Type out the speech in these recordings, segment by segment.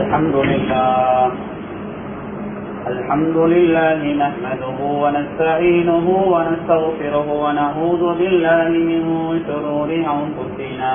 الحمد لله الحمد لله نحمده ونستعينه ونستغفره ونعوذ بالله من شرور أنفسنا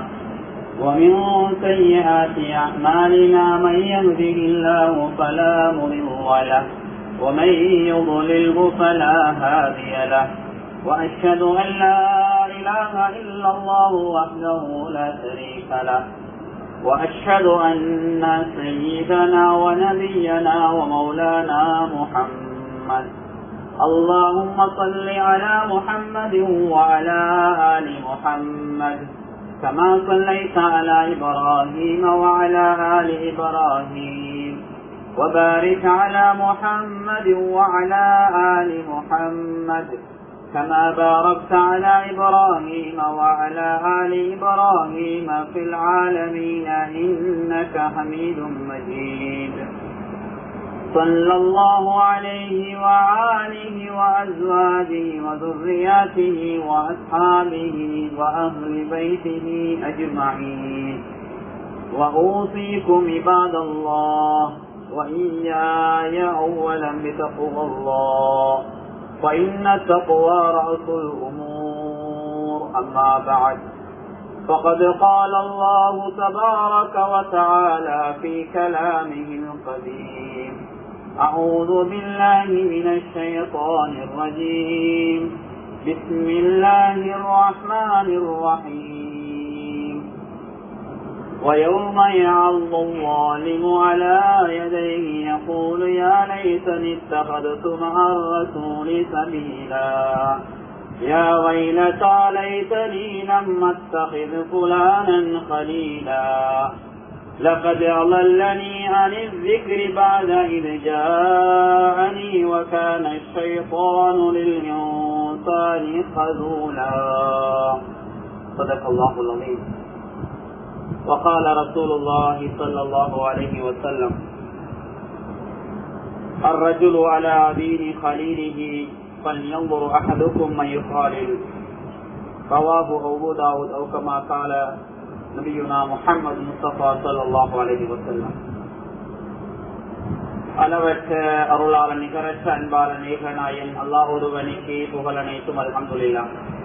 ومن سيئات أعمالنا من يهده الله فلا مضل له ومن يضلله فلا هادي له وأشهد أن لا إله إلا الله وحده لا شريك له وأشهد أن سيدنا ونبينا ومولانا محمد اللهم صل على محمد وعلى آل محمد كما صليت على إبراهيم وعلى آل إبراهيم وبارك على محمد وعلى آل محمد كما باركت على إبراهيم وعلى آل إبراهيم في العالمين إنك حميد مجيد صلى الله عليه وآله وأزواجه وذرياته وأصحابه وأهل بيته أجمعين وأوصيكم عباد الله وإياي أولا بتقوى الله فإن التقوى رأس الأمور أما بعد فقد قال الله تبارك وتعالى في كلامه القديم أعوذ بالله من الشيطان الرجيم بسم الله الرحمن الرحيم ويوم يعض الظالم على يديه يقول يا ليتني اتخذت مع الرسول سبيلا يا ويلتى ليتني لم اتخذ فلانا خليلا لقد أضلني عن الذكر بعد إذ جاءني وكان الشيطان للإنسان خذولا صدق الله العظيم وقال رسول الله صلى الله عليه وسلم الرجل على دين خليله فلينظر أحدكم من يخالل رواه أبو داود أو كما قال نبينا محمد مصطفى صلى الله عليه وسلم அளவற்ற அருளாளன் நிகரற்ற அன்பாளன் ஏகநாயன் அல்லாஹ் ஒருவனுக்கு புகழனைத்தும் அல்ஹம்துலில்லா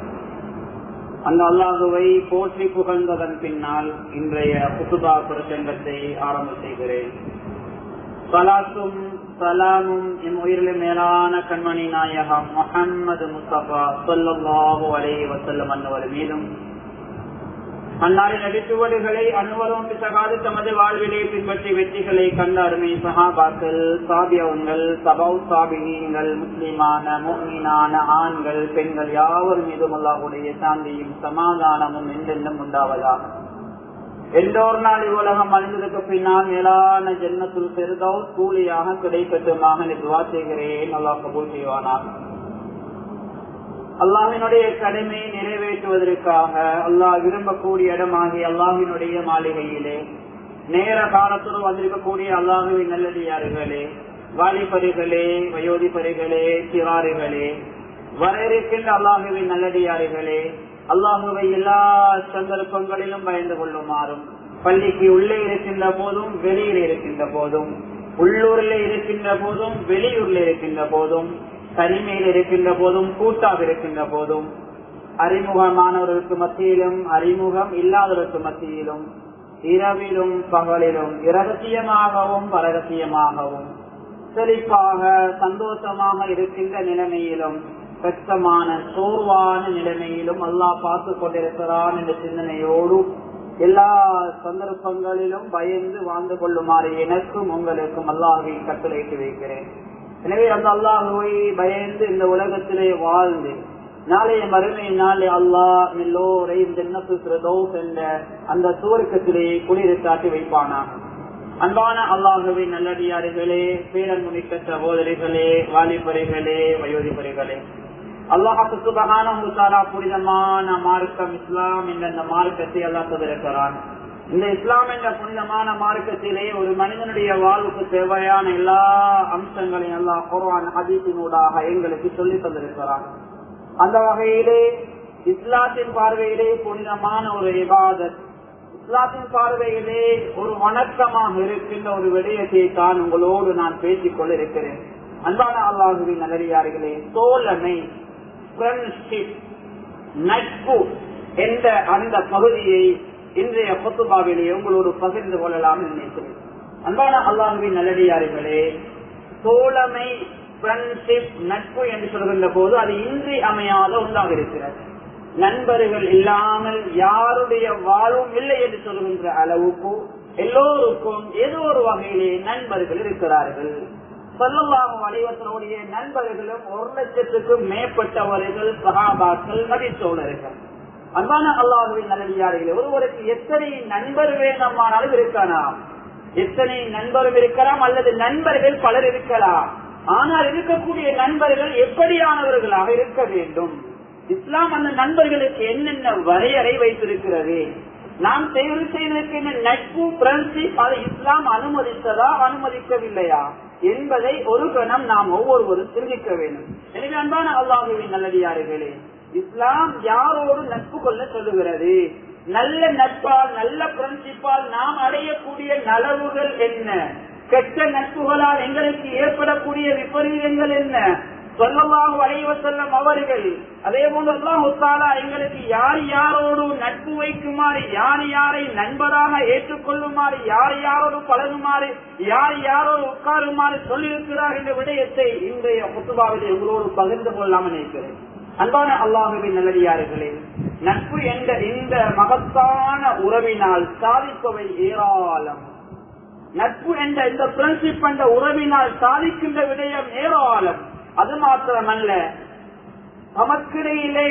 அந்த அல்லாஹுவை போற்றி புகழ்ந்ததன் பின்னால் இன்றைய புசுபா பிரசங்கத்தை ஆரம்ப செய்கிறேன் சலாத்தும் சலாமும் எம் உயிரிலும் மேலான கண்மணி நாயகம் முகம்மது முஸ்தபா சொல்லல்லாஹு அலைஹி வசல்லம் அன்னவர் மீதும் அன்னாரின் அடிச்சுவடுகளை அனுவரும் பிசகாது தமது வாழ்விலே பின்பற்றி வெற்றிகளை கண்ட அருமை சஹாபாக்கள் சாபியவங்கள் சபௌ சாபினீங்கள் முஸ்லிமான மோமீனான ஆண்கள் பெண்கள் யாவர் மீதும் அல்லாஹுடைய சாந்தியும் சமாதானமும் என்றென்றும் உண்டாவதாக எல்லோர் நாள் இவ்வுலகம் அழிந்ததுக்கு பின்னால் மேலான ஜென்மத்துள் பெருதோ கூலியாக கிடைக்கட்டுமாக துவா செய்கிறேன் அல்லாஹ் கபூல் செய்வானாக அல்லாஹினுடைய கடமையை நிறைவேற்றுவதற்காக அல்லாஹ் விரும்பக்கூடிய இடமாகி அல்லாஹினுடைய மாளிகையிலே நேர காலத்துடன் வந்திருக்கக்கூடிய அல்லாஹுவின் நல்லடியார்களே வாலிபரிகளே வயோதிபரிகளே சிறாறுகளே வர இருக்கின்ற அல்லாஹுவின் நல்லடியார்களே அல்லாஹுவை எல்லா சந்தர்ப்பங்களிலும் பயந்து கொள்ளுமாறும் பள்ளிக்கு உள்ளே இருக்கின்ற போதும் வெளியில் இருக்கின்ற போதும் உள்ளூரில் இருக்கின்ற போதும் வெளியூரில் இருக்கின்ற போதும் தனிமையில் இருக்கின்ற போதும் கூட்டாக இருக்கின்ற போதும் அறிமுகமானவர்களுக்கு மத்தியிலும் அறிமுகம் இல்லாதவர்களுக்கு மத்தியிலும் இரவிலும் பகலிலும் இரகசியமாகவும் பரகசியமாகவும் செழிப்பாக சந்தோஷமாக இருக்கின்ற நிலைமையிலும் கஷ்டமான சோர்வான நிலைமையிலும் அல்லாஹ் பார்த்து கொண்டிருக்கிறான் என்ற சிந்தனையோடு எல்லா சந்தர்ப்பங்களிலும் பயந்து வாழ்ந்து கொள்ளுமாறு எனக்கும் உங்களுக்கும் அல்லாஹை கட்டளையிட்டு வைக்கிறேன் எனவே அந்த அல்லாஹுவை பயந்து இந்த உலகத்திலே வாழ்ந்து நாளைய மறுமை நாளை அல்லாஹ் எல்லோரையும் ஜன்னத்து பிரதோஸ் என்ற அந்த சுவர்க்கத்திலே குளிர்காட்டி வைப்பானாக அன்பான அல்லாஹுவின் நல்லடியார்களே பேரன்முனிக்க சகோதரிகளே வாலிபரிகளே வயோதிபரிகளே அல்லாஹு சுபகான புனிதமான மார்க்கம் இஸ்லாம் என்ற அந்த மார்க்கத்தை அல்லாஹ் தந்திருக்கிறான் இந்த இஸ்லாம் என்ற புனிதமான மார்க்கத்திலே ஒரு மனிதனுடைய வாழ்வுக்கு தேவையான எல்லா அம்சங்களையும் எல்லாம் குர்ஆன் ஹதீஸினூடாக எங்களுக்கு சொல்லி தந்திருக்கிறான் அந்த வகையிலே இஸ்லாத்தின் பார்வையிலே புனிதமான ஒரு இபாதத் இஸ்லாத்தின் பார்வையிலே ஒரு வணக்கமாக இருக்கின்ற ஒரு விடயத்தை தான் உங்களோடு நான் பேசிக் கொண்டிருக்கிறேன் அன்பான அல்லாஹுவின் நல்லடியார்களே தோழமை ஃப்ரெண்ட்ஷிப் நட்பு என்ற அந்த பகுதியை இன்றைய கொத்துபாவிலே உங்களோடு பகிர்ந்து கொள்ளலாம் நினைக்கிறேன் அன்பான அல்லாஹுவின் நல்லடியார்களே தோழமை ஃப்ரெண்ட்ஷிப் நட்பு என்று சொல்கின்ற போது அது இன்றி அமையாத ஒன்றாக இருக்கிறது நண்பர்கள் இல்லாமல் யாருடைய வாழ்வும் இல்லை என்று சொல்கின்ற அளவுக்கு எல்லோருக்கும் ஏதோ ஒரு வகையிலே நண்பர்கள் இருக்கிறார்கள் சொல்லலாகும் வடிவத்தினுடைய நண்பர்களும் ஒரு லட்சத்துக்கும் மேற்பட்டவர்கள் சகாபாக்கள் நடித்தோழர்கள் அன்பான அல்லாஹுவின் நல்லடியார்களே ஒருவருக்கு எத்தனை நண்பர் வேண்டுமானாலும் இருக்கலாம் எத்தனை நண்பரும் இருக்கலாம் அல்லது நண்பர்கள் பலர் இருக்கலாம் ஆனால் இருக்கக்கூடிய நண்பர்கள் எப்படியானவர்களாக இருக்க வேண்டும் இஸ்லாம் அந்த நண்பர்களுக்கு என்னென்ன வரையறை வைத்திருக்கிறது நாம் தேர்வு செய்திருக்கின்ற நட்பு பிரன்சிப் அதை இஸ்லாம் அனுமதித்ததா அனுமதிக்கவில்லையா என்பதை ஒரு கணம் நாம் ஒவ்வொருவரும் சிந்திக்க வேண்டும் எனவே அன்பான அல்லாஹுவின் நல்லடியார்களே இஸ்லாம் யாரோடு நட்பு கொள்ள சொல்லுகிறது நல்ல நட்பால் நல்ல பிரின்சிப்பால் நாம் அடையக்கூடிய நலவுகள் என்ன கெட்ட நட்புகளால் எங்களுக்கு ஏற்படக்கூடிய விபரீதங்கள் என்ன சொல்லலாம் வரைவ செல்லும் அவர்கள் அதே போன்று அல்லாஹாலா எங்களுக்கு யார் யாரோடு நட்பு வைக்குமாறு யார் யாரை நண்பராக ஏற்றுக்கொள்ளுமாறு யார் யாரோடு பழகுமாறு யார் யாரோடு உட்காருமாறு சொல்லியிருக்கிறார் என்ற விடயத்தை இன்றைய முத்துபாவிலே உங்களோடு பகிர்ந்து கொள்ளாமல் நினைக்கிறேன் அன்பான அல்லாஹுவின் நல்லடியார்களே நட்பு என்ற இந்த மகத்தான உறவினால் சாதிப்பவை ஏராளம் நட்பு என்ற இந்த பிரின்சிப் என்ற உறவினால் சாதிக்கின்ற விடயம் ஏராளம் அது மாத்திரமல்ல நமக்கிடையிலே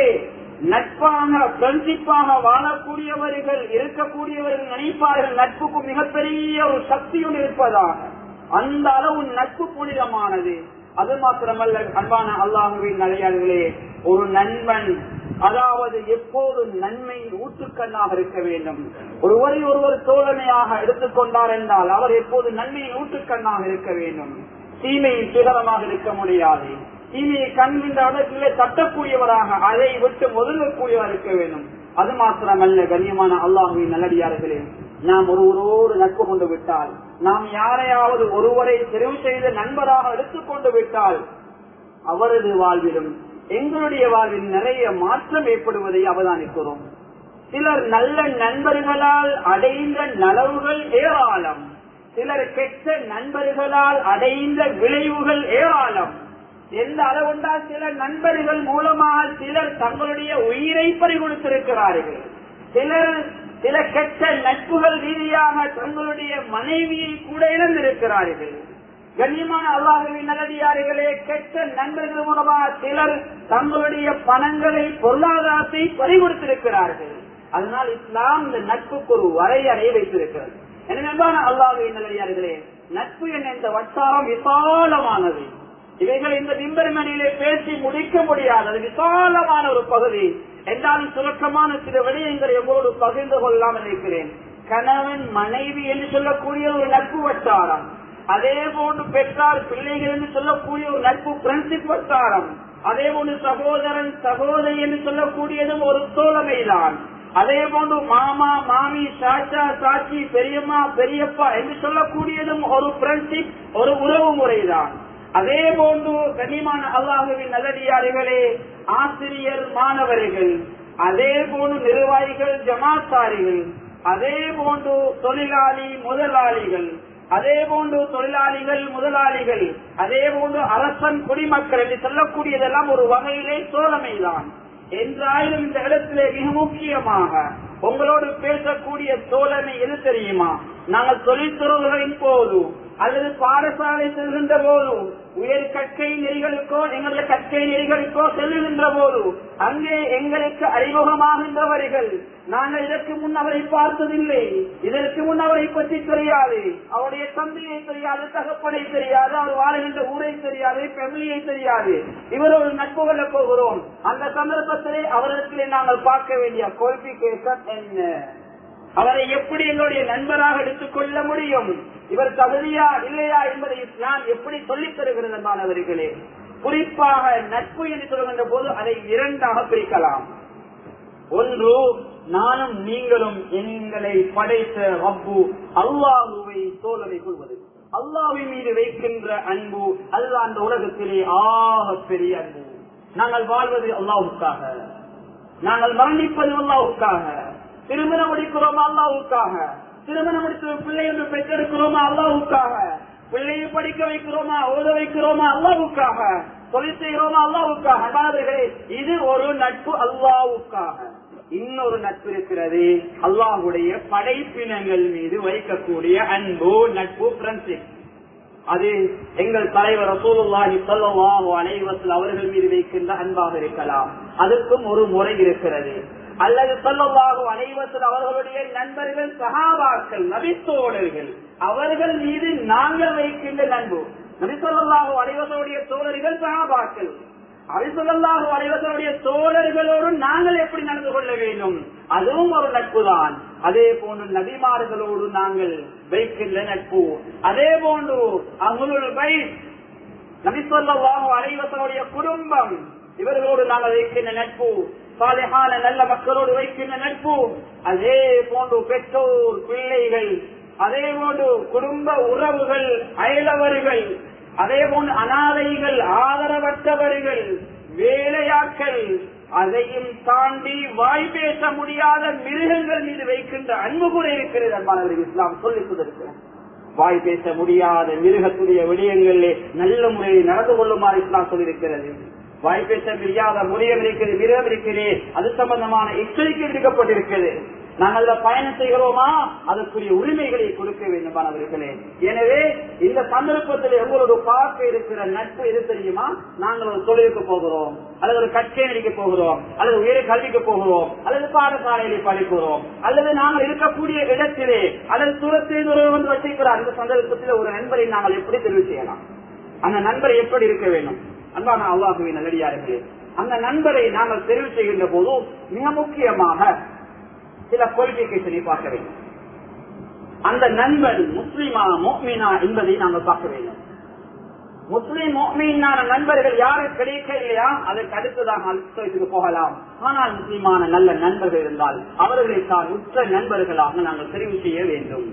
நட்பாக பிரின்சிப்பாக வாழக்கூடியவர்கள் இருக்கக்கூடியவர்கள் நினைப்பார்கள் நட்புக்கு மிகப்பெரிய ஒரு சக்தியும் இருப்பதாக அந்த அளவு நட்பு புனிதமானது அது மாத்திரமல்ல அன்பான அல்லாஹுவின் நிலையாளர்களே ஒரு நண்பன் அதாவது எப்போதும் நன்மை ஊற்றுக்கண்ணாக இருக்க வேண்டும் ஒருவரை ஒருவர் தோழமையாக எடுத்துக்கொண்டார் என்றால் அவர் எப்போது நன்மையின் ஊற்றுக்கண்ணாக இருக்க வேண்டும் தீமையின் சிகரமாக இருக்க முடியாது தீமையை கண்கின்ற அளவிலே தட்டக்கூடியவராக அதை விட்டு ஒதுங்கக்கூடியவர் இருக்க வேண்டும் அது மாத்திரமல்ல கண்ணியமான அல்லாஹுவின் நல்லடியார்களே நாம் ஒருவரோடு நட்பு கொண்டு விட்டால் நாம் யாரையாவது ஒருவரை தெரிவு செய்த நண்பராக எடுத்துக்கொண்டு விட்டால் அவரது வாழ்விலும் எங்களுடைய வாழ்வில் நிறைய மாற்றம் ஏற்படுவதை அவதானிக்கிறோம் சிலர் நல்ல நண்பர்களால் அடைந்த நலவுகள் ஏராளம் சிலர் கெட்ட நண்பர்களால் அடைந்த விளைவுகள் ஏராளம் எந்த அளவுண்டா சில நண்பர்கள் மூலமாக சிலர் தங்களுடைய உயிரை பறிகொடுத்திருக்கிறார்கள் சிலர் சில கெட்ட நட்புகள் ரீதியாக தங்களுடைய மனைவியை கூட இழந்திருக்கிறார்கள் கண்ணியமான அல்லாஹுவின் நல்லடியார்களே கெட்ட நண்பர்கள் மூலமாக சிலர் தங்களுடைய பணங்களை பொருளாதாரத்தை பறிகொடுத்திருக்கிறார்கள் அதனால் இஸ்லாம் இந்த நட்புக்கு ஒரு வரையறையை வைத்திருக்கிறது எனவே அல்லாஹுவின் நல்லடியார்களே நட்பு என்ற இந்த வட்டாரம் விசாலமானது இவைகள் இந்த நிம்பர்மணியிலே பேசி முடிக்க முடியாது அது விசாலமான ஒரு பகுதி என்றாலும் சுருக்கமான சில விடயங்களை எங்களோடு பகிர்ந்து கொள்ளாமல் இருக்கிறேன் கணவன் மனைவி என்று சொல்லக்கூடிய ஒரு நட்பு வட்டாரம் அதே போன்று பெற்றார் பிள்ளைகள் என்று சொல்லக்கூடிய ஒரு நட்பு பிரின்சிப் வட்டாரம் அதே போன்று சகோதரன் சகோதரி என்று சொல்லக்கூடியதும் ஒரு தோழமைதான் அதே போன்று மாமா மாமி சாச்சா சாட்சி பெரியம்மா பெரியப்பா என்று சொல்லக்கூடியதும் ஒரு பிரின்சிப் ஒரு உறவு முறைதான் அதே போன்று கனிமான அல்லாஹுவின் நல்லடியார்களே ஆசிரியர் மாணவர்கள் அதே போன்று நிர்வாகிகள் ஜமாத்தாரிகள் அதே போன்று தொழிலாளி முதலாளிகள் அதே போன்று தொழிலாளிகள் முதலாளிகள் அதே போன்று அரசன் குடிமக்கள் என்று சொல்லக்கூடியதெல்லாம் ஒரு வகையிலே தோழமைதான் என்றாலும் இந்த இடத்திலே மிக முக்கியமாக உங்களோடு பேசக்கூடிய தோழமை எது தெரியுமா நாங்கள் தொழில்துறைகளின் போது அல்லது பாடசாலை செல்கின்ற போது உயர் கற்கை நெறிகளுக்கோ எங்களுடைய கற்கை நெறிகளுக்கோ செல்லுகின்ற போது அங்கே எங்களுக்கு அறிமுகமாகின்றவர்கள் நாங்கள் இதற்கு முன் அவரை பார்த்ததில்லை இதற்கு முன் அவரை பற்றி தெரியாது அவருடைய தந்தையை தெரியாது தகப்பனை தெரியாது அவர் வாழ்கின்ற ஊரை தெரியாது ஃபேமிலியை தெரியாது இவரோடு நட்பு கொள்ள போகிறோம் அந்த சந்தர்ப்பத்திலே அவரிடத்திலே நாங்கள் பார்க்க வேண்டிய குவாலிபிகேஷன் என்ன அவரை எப்படி எங்களுடைய நண்பராக எடுத்துக் கொள்ள முடியும் இவர் தகுதியா இல்லையா என்பதை நான் எப்படி சொல்லித் தருகிறது மாணவர்களே குறிப்பாக நட்பு என்று சொல்கின்ற போது அதை இரண்டாக பிரிக்கலாம் ஒன்று நானும் நீங்களும் எங்களை படைத்த ரப்பு அல்லாஹுவை தோழரை கொள்வது அல்லாவின் மீது வைக்கின்ற அன்பு அல்ல அந்த உலகத்திலே ஆக பெரிய அன்பு நாங்கள் வாழ்வது அல்லாவுக்காக நாங்கள் மரணிப்பது அல்லாவுக்காக திருமணம் முடிக்கிறோமா அல்லாவுக்காக திருமணம் முடித்து பிள்ளை என்று பெற்றெடுக்கிறோமா அல்லாவுக்காக பிள்ளையை படிக்க வைக்கிறோமா ஓத வைக்கிறோமா அல்லாவுக்காக தொழில் செய்கிறோமா அல்லாவுக்காக அதாவதுகளே இது ஒரு நட்பு அல்லாவுக்காக இன்னொரு நட்பு இருக்கிறது அல்லாஹுடைய படைப்பினங்கள் மீது வைக்கக்கூடிய அன்பு நட்பு ஃப்ரெண்ட்ஷிப் அது எங்கள் தலைவர் ரசூலுல்லாஹி ஸல்லல்லாஹு அலைஹி வஸல்லம் அவர்கள் மீது வைக்கின்ற அன்பாக இருக்கலாம் அதற்கும் ஒரு முறை இருக்கிறது அல்லது ஸல்லல்லாஹு அலைஹி வஸல்லம் அவர்களுடைய நண்பர்கள் சஹாபாக்கள் நபித்தோழர்கள் அவர்கள் மீது நாங்கள் வைக்கின்ற நண்பு நபி ஸல்லல்லாஹு அலைஹி வஸல்லுடைய தோழர்கள் சஹாபாக்கள் அரிசல்லாஹு அலைவசனுடைய தோழர்களோடு நாங்கள் எப்படி நடந்து கொள்ள வேண்டும் அதுவும் ஒரு நட்பு தான் அதே போன்று நபிமார்களோடு நாங்கள் வைக்கின்ற நட்பு அதே போன்று அங்குல் பை நபிசல்லாஹு அலைவசனுடைய குடும்பம் இவர்களோடு நாங்கள் வைக்கின்ற நட்பு சாலையான நல்ல மக்களோடு வைக்கின்ற நட்பு அதே போன்று பெற்றோர் பிள்ளைகள் அதே போன்று குடும்ப உறவுகள் அயலவர்கள் அதே போன்று அனாதைகள் ஆதரவற்றவர்கள் வேலையாக்கள் அதையும் தாண்டி வாய் பேச முடியாத மிருகங்கள் மீது வைக்கின்ற அன்பு கூட இருக்கிறது அன்பானவர்கள் இஸ்லாம் சொல்லிக் கொண்டிருக்கிறார் வாய் பேச முடியாத மிருகத்துடைய விடயங்களிலே நல்ல முறையில் நடந்து கொள்ளுமாறு இஸ்லாம் சொல்லியிருக்கிறது வாய் பேச முடியாத முறையம் இருக்கிறது மிருகம் இருக்கிறது அது சம்பந்தமான எச்சரிக்கை விடுக்கப்பட்டிருக்கிறது நாங்கள் பயணம் செய்கிறோமா அதற்குரிய உரிமைகளை கொடுக்க வேண்டும் மாணவர்களே எனவே இந்த சந்தர்ப்பத்தில் எங்களோட பார்க்க இருக்கிற நட்பு எது தெரியுமா நாங்கள் ஒரு தொழிலுக்கு போகிறோம் அல்லது ஒரு கச்சேரிக்கு போகிறோம் அல்லது உயர் கல்விக்கு போகிறோம் அல்லது பாடசாலையிலே படிக்கிறோம் அல்லது நாங்கள் இருக்கக்கூடிய இடத்திலே அல்லது தூரத்தில் வந்து வச்சிருக்கிறார் அந்த சந்தர்ப்பத்தில் ஒரு நண்பரை நாங்கள் எப்படி தெரிவு செய்யலாம் அந்த நண்பர் எப்படி இருக்க வேண்டும் அன்பான அல்லாஹுவின் நல்லடியார்களே அந்த நண்பரை நாங்கள் தெரிவு செய்கின்ற போது மிக முக்கியமாக சில குவாலிபிகேஷனை பார்க்க வேண்டும் அந்த நண்பன் முஸ்லிமா மோமினா என்பதை நாங்கள் பார்க்க வேண்டும் முஸ்லிம் மோமீனான நண்பர்கள் யாரு கிடைக்க இல்லையா அதற்கு அடுத்ததாக அல்சத்துக்கு போகலாம் ஆனால் முஸ்லிமான நல்ல நண்பர்கள் இருந்தால் அவர்களை தான் உற்ற நண்பர்களாக நாங்கள் தெரிவு செய்ய வேண்டும்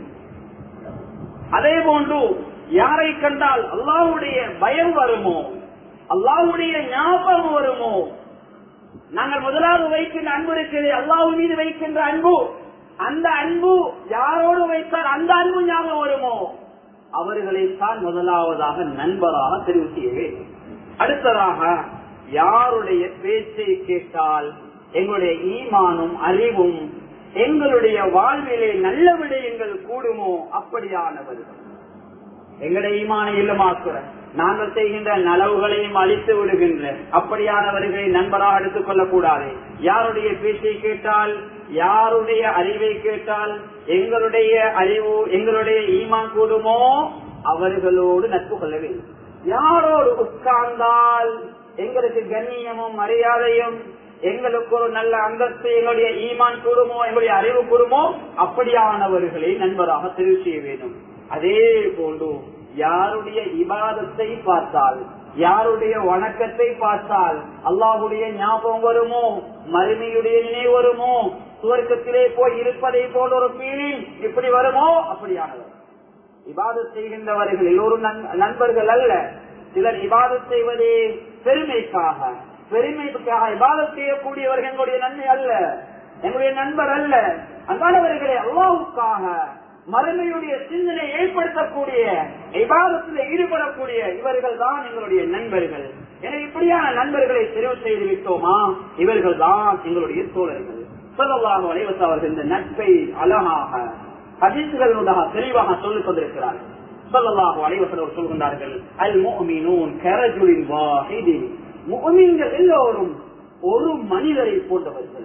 அதே போன்று யாரை கண்டால் அல்லாவுடைய பயம் வருமோ அல்லாவுடைய ஞாபகம் வருமோ நாங்கள் முதலாவது வைக்கின்ற அன்பு இருக்கிறது அல்லாஹ் மீது வைக்கின்ற அன்பு அந்த அன்பு யாரோடு வைத்தால் அந்த அன்பு ஞாபகம் வருமோ அவர்களைத்தான் முதலாவதாக நண்பராக தெரிவு செய்ய வேண்டும் அடுத்ததாக யாருடைய பேச்சை கேட்டால் எங்களுடைய ஈமானும் அறிவும் எங்களுடைய வாழ்விலே நல்ல விடயங்கள் கூடுமோ அப்படியானவர்கள் எங்களுடைய ஈமானை இல்லமாக்குற நாங்கள் செய்கின்ற நலவுகளையும் அழித்து விடுகின்ற அப்படியானவர்களை நண்பராக எடுத்துக் கொள்ளக்கூடாது யாருடைய பேச்சை கேட்டால் யாருடைய அறிவை கேட்டால் எங்களுடைய அறிவு எங்களுடைய ஈமான் கூடுமோ அவர்களோடு நட்பு கொள்ள வேண்டும் யாரோடு உட்கார்ந்தால் எங்களுக்கு கண்ணியமும் மரியாதையும் எங்களுக்கு ஒரு நல்ல அந்தஸ்து எங்களுடைய ஈமான் கூடுமோ எங்களுடைய அறிவு கூடுமோ அப்படியானவர்களை நண்பராக தெரிவு செய்ய வேண்டும் அதே போன்று யாருடைய இபாதத்தை பார்த்தால் யாருடைய வணக்கத்தை பார்த்தால் அல்லாஹுடைய ஞாபகம் வருமோ மறுமையுடைய நினைவு வருமோ சுவர்க்கத்திலே போய் இருப்பதை போல ஒரு ஃபீலிங் இப்படி வருமோ அப்படியானவர் இபாதத் செய்கின்றவர்கள் எல்லோரும் நண்பர்கள் அல்ல சிலர் இபாதத் செய்வதே பெருமைக்காக பெருமைக்காக இபாதத் செய்யக்கூடியவர்கள் எங்களுடைய நன்மை அல்ல எங்களுடைய நண்பர் அல்ல அன்பானவர்களே அல்லாவுக்காக மறுமையுடைய சிந்தனை ஏற்படுத்தக்கூடிய விவாதத்தில் ஈடுபடக்கூடிய இவர்கள் தான் எங்களுடைய நண்பர்கள் எனவே இப்படியான நண்பர்களை தெரிவு செய்து விட்டோமா இவர்கள் தான் எங்களுடைய தோழர்கள் சொல்லலாக வளைவச அவர்கள் இந்த நட்பை அழகாக ஹதீசுகளுடாக தெளிவாக சொல்லிக் கொண்டிருக்கிறார்கள் சொல்லலாக வளைவசர் சொல்கின்றார்கள் அல் மோமீனூன் கரஜுலின் வாஹிதி முகமீன்கள் எல்லோரும் ஒரு மனிதரை போன்றவர்கள்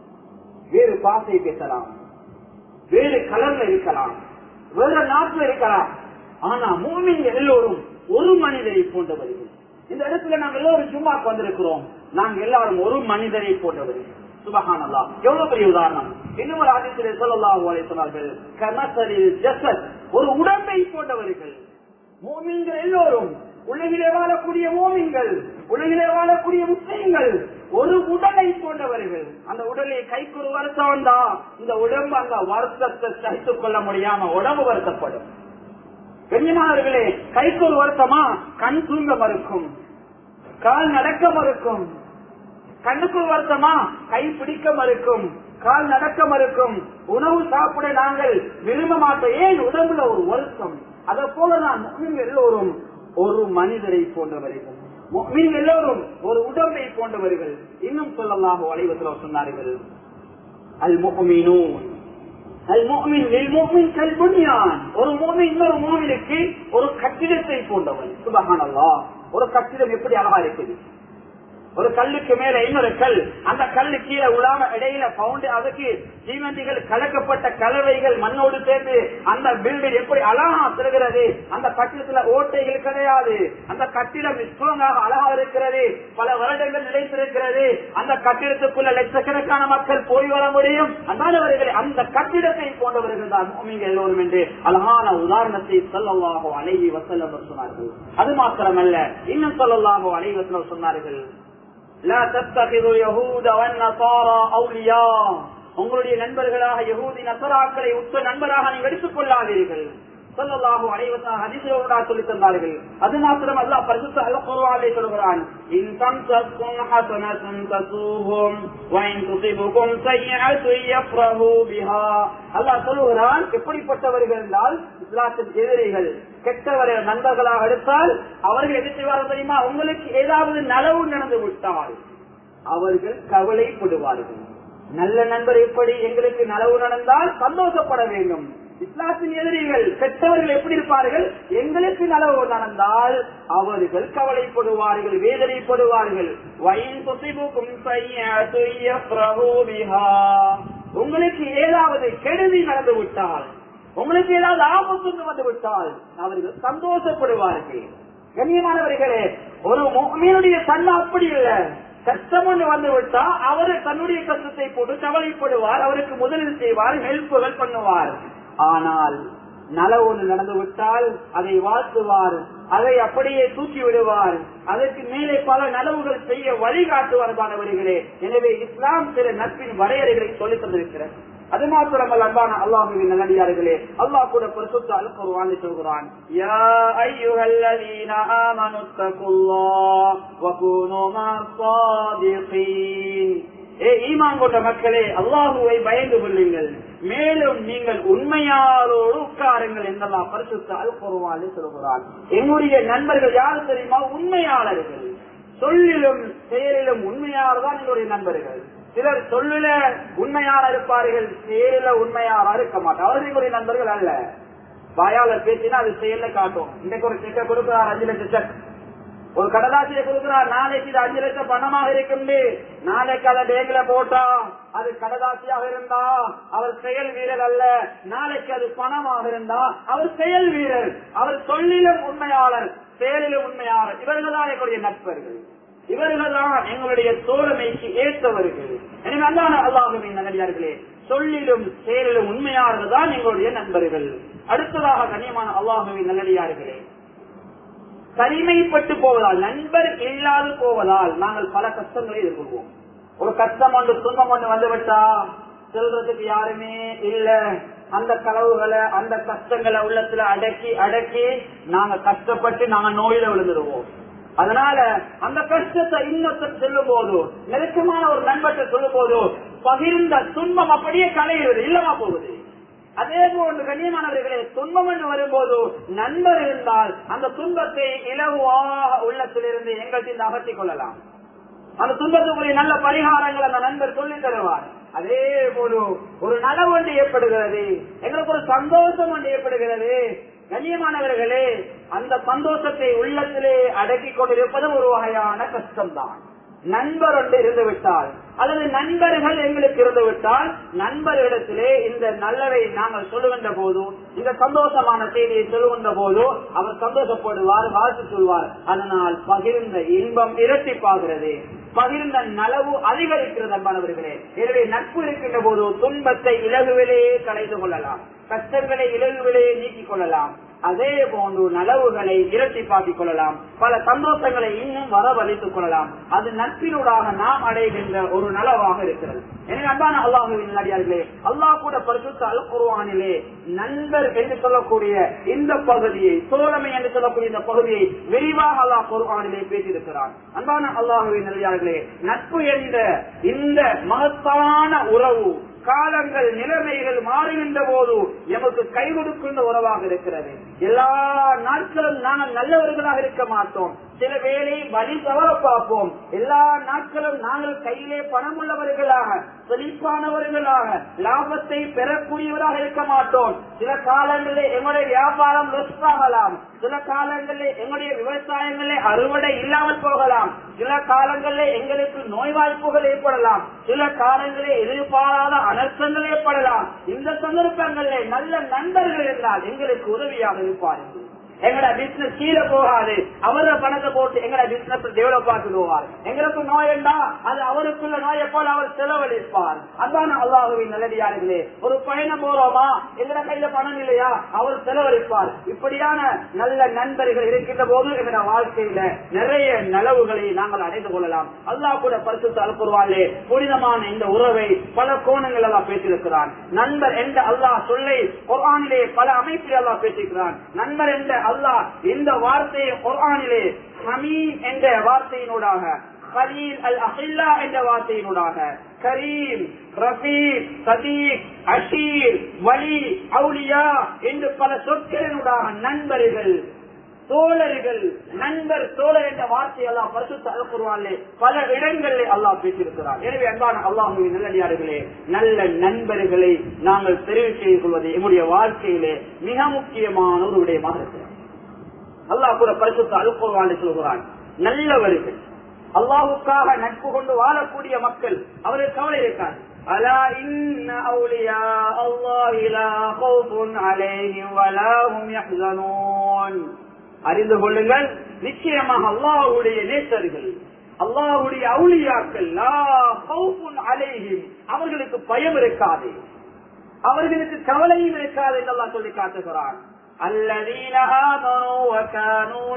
வேறு பாசை பேசலாம் வேறு கலர்ல இருக்கலாம் வேற நாட்டுல இருக்கலாம் ஆனா மூமிங்க எல்லோரும் ஒரு மனிதரை போன்றவர்கள் இந்த இடத்துல நாங்க எல்லோரும் சும்மாக்கு வந்திருக்கிறோம் நாங்க எல்லாரும் ஒரு மனிதரை போன்றவர்கள் சுபகானல்லா எவ்வளவு பெரிய உதாரணம் இன்னும் ஒரு ஆதித்திலே சொல்லலாம் சொன்னார்கள் கனசரில் ஜசத் ஒரு உடம்பை போன்றவர்கள் மூமிங்கள் எல்லோரும் உலகிலே வாழக்கூடிய ஓமிங்கள் உலகிலே வாழக்கூடிய முஸ்லீம்கள் ஒரு உடலை போன்றவர்கள் அந்த உடலை கைக்கு ஒரு வருத்தம் வந்தா இந்த உடம்பு அந்த வருத்தத்தை சகித்துக் கொள்ள முடியாம உடம்பு வருத்தப்படும் கண்ணியமானவர்களே கைக்கு ஒரு வருத்தமா கண் தூங்க மறுக்கும் கால் நடக்க மறுக்கும் கண்ணுக்கு ஒரு வருத்தமா கை பிடிக்க மறுக்கும் கால் நடக்க மறுக்கும் உணவு சாப்பிட நாங்கள் விரும்ப மாட்டோம் ஏன் உடம்புல ஒரு வருத்தம் அதை போல நான் முஸ்லிம் எல்லோரும் ஒரு மனிதரை போன்றவர்கள் முஸ்லிம் எல்லோரும் ஒரு உடம்பை போன்றவர்கள் இன்னும் சொல்லலாக வளைவத்தில் சொன்னார்கள் அல் முகமீனூன் அல் முஃமின் லில் முஃமின் கல் புன்யான் ஒரு முஃமின் இன்னொரு முஃமினுக்கு ஒரு கட்டிடத்தை போன்றவன் சுபஹானல்லாஹ் ஒரு கட்டிடம் எப்படி அழகா இருக்குது ஒரு கல்லுக்கு மேல இன்னொரு கல் அந்த கல்லு கீழே உலாம இடையில பவுண்டு அதுக்கு சீமந்திகள் கலக்கப்பட்ட கலவைகள் மண்ணோடு சேர்ந்து அந்த பில்டிங் எப்படி அழகா திறகிறது அந்த கட்டிடத்துல ஓட்டைகள் கிடையாது அந்த கட்டிடம் ஸ்ட்ராங்காக அழகா இருக்கிறது பல வருடங்கள் நிலைத்திருக்கிறது அந்த கட்டிடத்துக்குள்ள லட்சக்கணக்கான மக்கள் போய் வர முடியும் அந்தானவர்கள் அந்த கட்டிடத்தை போன்றவர்கள் தான் மூமிங்க எல்லோரும் என்று அழகான உதாரணத்தை சொல்லலாகோ அலைவி வசல்லம் சொன்னார்கள் அது மாத்திரமல்ல இன்னும் சொல்லலாகோ அலைவசல்லம் சொன்னார்கள் لا تتخذوا اليهود والنصارى اولياء உங்களுடைய நண்பர்களாக யகூதி நசராக்களை உற்ற நண்பராக நீங்கள் எடுத்துக் கொள்ளாதீர்கள் சொல்லலாகும் அனைவரும் ஹதீசுகளோட சொல்லி தந்தார்கள் அது மாத்திரம் அல்ல பரிசுத்த அல்ல குர்ஆனிலே சொல்கிறான் இன் தம்சக்கும் ஹஸனத்துன் தசூஹும் வ இன் துஸிபுக்கும் ஸய்யிஅத்துன் யஃப்ரஹு பிஹா அல்லாஹ் சொல்கிறான் எப்படிப்பட்டவர்கள் என்றால் இஸ்லாத்தின் எதிரிகள் கெட்டவர்கள் நண்பர்களாக எடுத்தால் அவர்கள் எது செய்வார்கள் தெரியுமா உங்களுக்கு ஏதாவது நலவு நடந்து விட்டால் அவர்கள் கவலைப்படுவார்கள் நல்ல நண்பர் எப்படி எங்களுக்கு நலவு நடந்தால் சந்தோஷப்பட வேண்டும் இஸ்லாத்தின் எதிரிகள் கெட்டவர்கள் எப்படி இருப்பார்கள் எங்களுக்கு நலவு நடந்தால் அவர்கள் கவலைப்படுவார்கள் வேதனைப்படுவார்கள் வயின் தொசிபுக்கும் உங்களுக்கு ஏதாவது கெடுதி நடந்து விட்டால் உங்களுக்கு ஏதாவது ஆபத்து வந்து விட்டால் அவர்கள் சந்தோஷப்படுவார்கள் கண்ணியமானவர்களே ஒரு மீனுடைய தன்மை அப்படி இல்லை கஷ்டம் ஒன்று வந்து விட்டா அவர் தன்னுடைய கஷ்டத்தை போட்டு கவலைப்படுவார் அவருக்கு முதலீடு செய்வார் ஹெல்ப்புகள் பண்ணுவார் ஆனால் நல ஒன்று நடந்து விட்டால் அதை வாழ்த்துவார் அதை அப்படியே தூக்கி விடுவார் அதற்கு மேலே பல நலவுகள் செய்ய வழிகாட்டுவார் மாணவர்களே எனவே இஸ்லாம் சில நட்பின் வரையறைகளை சொல்லித் தந்திருக்கிறது அது மாத்திரமல்ல அன்பான அல்லாஹுவின் நல்லடியார்களே அல்லாஹ் கூட பரிசுத்த அல் குர்ஆனில் சொல்கிறான் யா அய்யுஹல்லதீன ஆமனு தகுல்லாஹ் வ கூனு மஸ்ஸாதிகீன் ஏ ஈமான் கொண்ட மக்களே அல்லாஹுவை பயந்து கொள்ளுங்கள் மேலும் நீங்கள் உண்மையாளோடு உட்காருங்கள் என்றெல்லாம் பரிசுத்த அல் குர்ஆனில் சொல்கிறான் என்னுடைய நண்பர்கள் யாரு தெரியுமா உண்மையாளர்கள் சொல்லிலும் செயலிலும் உண்மையாளர் தான் என்னுடைய நண்பர்கள் சிலர் சொல்லுல உண்மையாளர் இருப்பார்கள் செயலில உண்மையாளா இருக்க மாட்டார் அவர்கள் எங்களுடைய நண்பர்கள் அல்ல வாயாளர் பேசினா அது செயல்ல காட்டும் இன்னைக்கு ஒரு செக்க கொடுக்கிறார் அஞ்சு லட்சம் செக் ஒரு கடலாசியை கொடுக்கிறார் நாளைக்கு இது அஞ்சு லட்சம் பணமாக இருக்கும் நாளைக்கு அதை பேங்க்ல போட்டா அது கடலாசியாக இருந்தா அவர் செயல் வீரர் அல்ல நாளைக்கு அது பணமாக இருந்தா அவர் செயல் வீரர் அவர் சொல்லிலும் உண்மையாளர் செயலிலும் உண்மையாளர் இவர்கள் தான் எங்களுடைய நட்பர்கள் இவர்கள் தான் எங்களுடைய தோழமைக்கு ஏற்றவர்கள் எனவே அல்லாஹ் அல்லாஹுவின் நல்லடியார்களே சொல்லிலும் செயலிலும் உண்மையாளர்கள் தான் எங்களுடைய நண்பர்கள் அடுத்ததாக கண்ணியமான அல்லாஹுவின் நல்லடியார்களே தனிமைப்பட்டு போவதால் நண்பர் இல்லாது போவதால் நாங்கள் பல கஷ்டங்களை எதிர்கொள்வோம் ஒரு கஷ்டம் ஒன்று துன்பம் ஒன்று வந்துவிட்டா செல்றதுக்கு யாருமே இல்ல அந்த கனவுகளை அந்த கஷ்டங்களை உள்ளத்துல அடக்கி அடக்கி நாங்க கஷ்டப்பட்டு நாங்க நோயில விழுந்துருவோம் அதனால அந்த கஷ்டத்தை இன்னொருத்தர் சொல்லும் போது நெருக்கமான ஒரு நண்பர்கிட்ட சொல்லும் போது பகிர்ந்த துன்பம் அப்படியே கலைகிறது இல்லமா போகுது அதே போன்று கண்ணியமானவர்களே துன்பம் என்று வரும்போது நண்பர் இருந்தால் அந்த துன்பத்தை இலகுவாக உள்ளத்திலிருந்து எங்கள்கிட்ட அகற்றிக் கொள்ளலாம் அந்த துன்பத்துக்குரிய நல்ல பரிகாரங்கள் அந்த நண்பர் சொல்லி தருவார் அதே போல ஒரு நலம் ஒன்று ஏற்படுகிறது எங்களுக்கு ஒரு சந்தோஷம் ஒன்று ஏற்படுகிறது கண்ணியமானவர்களே அந்த சந்தோஷத்தை உள்ளத்திலே அடக்கிக் கொண்டிருப்பது ஒரு வகையான கஷ்டம்தான் நண்பர் ஒன்று இருந்து விட்டால் அல்லது நண்பர்கள் எங்களுக்கு இருந்து விட்டால் நண்பர்களிடத்திலே இந்த நல்லவை நாங்கள் சொல்லுகின்ற போது இந்த சந்தோஷமான செய்தியை சொல்லுகின்ற போது அவர் சந்தோஷப்படுவார் வாழ்த்து சொல்வார் அதனால் பகிர்ந்த இன்பம் இரட்டிப்பாகிறது பகிர்ந்த நலவு அதிகரிக்கிறது அன்பானவர்களே எனவே நட்பு இருக்கின்ற போது துன்பத்தை இலகுவிலேயே கலைந்து கொள்ளலாம் கஷ்டங்களை இலகுவிலேயே நீக்கிக் கொள்ளலாம் அதே போன்று நலவுகளை இரட்டிப்பாக்கிக் கொள்ளலாம் பல சந்தோஷங்களை இன்னும் வரவழைத்துக் கொள்ளலாம் அது நட்பினூடாக நாம் அடைகின்ற ஒரு நலவாக இருக்கிறது எனவே அன்பான அல்லாஹுவின் நடிகார்களே அல்லாஹ் கூட பரிசுத்த அல் குருவானிலே நண்பர் என்று சொல்லக்கூடிய இந்த பகுதியை தோழமை என்று சொல்லக்கூடிய இந்த பகுதியை விரிவாக அல்லாஹ் குருவானிலே பேசியிருக்கிறார் அன்பான அல்லாஹுவின் நடிகார்களே நட்பு என்ற இந்த மகத்தான உறவு காலங்கள் நிலைமைகள் மாறுகின்ற போது எமக்கு கை கொடுக்கின்ற உறவாக இருக்கிறது எல்லா நாட்களும் நாங்கள் நல்லவர்களாக இருக்க மாட்டோம் சில வேளை வழி தவற பார்ப்போம் எல்லா நாட்களும் நாங்கள் கையிலே பணம் உள்ளவர்களாக செழிப்பானவர்களாக லாபத்தை பெறக்கூடியவராக இருக்க மாட்டோம் சில காலங்களில் எங்களுடைய வியாபாரம் லொஸ் ஆகலாம் சில காலங்களில் எங்களுடைய விவசாயங்களில் அறுவடை இல்லாமல் போகலாம் சில காலங்களில் எங்களுக்கு நோய்வாய்ப்புகள் ஏற்படலாம் சில காலங்களில் எதிர்பாராத அனர்த்தங்கள் ஏற்படலாம் இந்த சந்தர்ப்பங்களில் நல்ல நண்பர்கள் இருந்தால் எங்களுக்கு உதவியாக இருப்பார்கள் எங்கட பிசினஸ் கீழே போகாது அவர பணத்தை போட்டு எங்கட பிசினஸ் டெவலப் ஆக்கிடுவார் எங்களுக்கு நோய் என்றா அது அவருக்குள்ள நோயை போல அவர் செலவழிப்பார் அதான அல்லாஹுவின் நல்லடியார்களே ஒரு பயணம் போறோமா எங்கட கையில பணம் இல்லையா அவர் செலவழிப்பார் இப்படியான நல்ல நண்பர்கள் இருக்கின்ற போது எங்கட வாழ்க்கையில நிறைய நலவுகளை நாங்கள் அடைந்து கொள்ளலாம் அல்லாஹ் கூட பரிசுத்து அனுப்புவாளே புனிதமான இந்த உறவை பல கோணங்கள் எல்லாம் பேசியிருக்கிறான் நண்பர் என்ற அல்லாஹ் சொல்லை குர்ஆனிலே பல அமைப்பில் அல்லாஹ் பேசியிருக்கிறான் நண்பர் என்ற அல்லாஹ் இந்த வார்த்தையை குர்ஆனிலே ஹமீம் என்ற வார்த்தையினூடாக கலீல் அல் அஹில்லா என்ற வார்த்தையினூடாக கரீம் ரஃபீக் சதீக் அஷீர் வலி அவுலியா என்று பல சொற்களினூடாக நண்பர்கள் தோழர்கள் நண்பர் தோழர் என்ற வார்த்தை எல்லாம் பரிசுத்த அல்குருவானிலே பல இடங்களில் அல்லாஹ் பேசியிருக்கிறார் எனவே அன்பான அல்லாஹுவின் நல்லடியார்களே நல்ல நண்பர்களை நாங்கள் தெரிவு செய்து கொள்வது எங்களுடைய வாழ்க்கையிலே மிக முக்கியமான ஒரு விடயமாக இருக்கிறது அல்லாஹ் கூட பரிசுத்த அல்குருவானை சொல்கிறான் நல்லவர்கள் அல்லாஹுக்காக நட்பு கொண்டு வாழக்கூடிய மக்கள் அவருக்கு கவலை இருக்காது ألا إن أولياء الله لا خوف عليهم ولا هم يحزنون அறிந்து கொள்ளுங்கள் நிச்சயமாக அல்லாஹுடைய நேசர்கள் அல்லாஹுடைய அவுளியாக்கள் அலைஹிம் அவர்களுக்கு பயம் இருக்காது அவர்களுக்கு கவலையும் இருக்காது என்று அல்லாஹ் சொல்லி காட்டுகிறான் الذين آمنوا وكانوا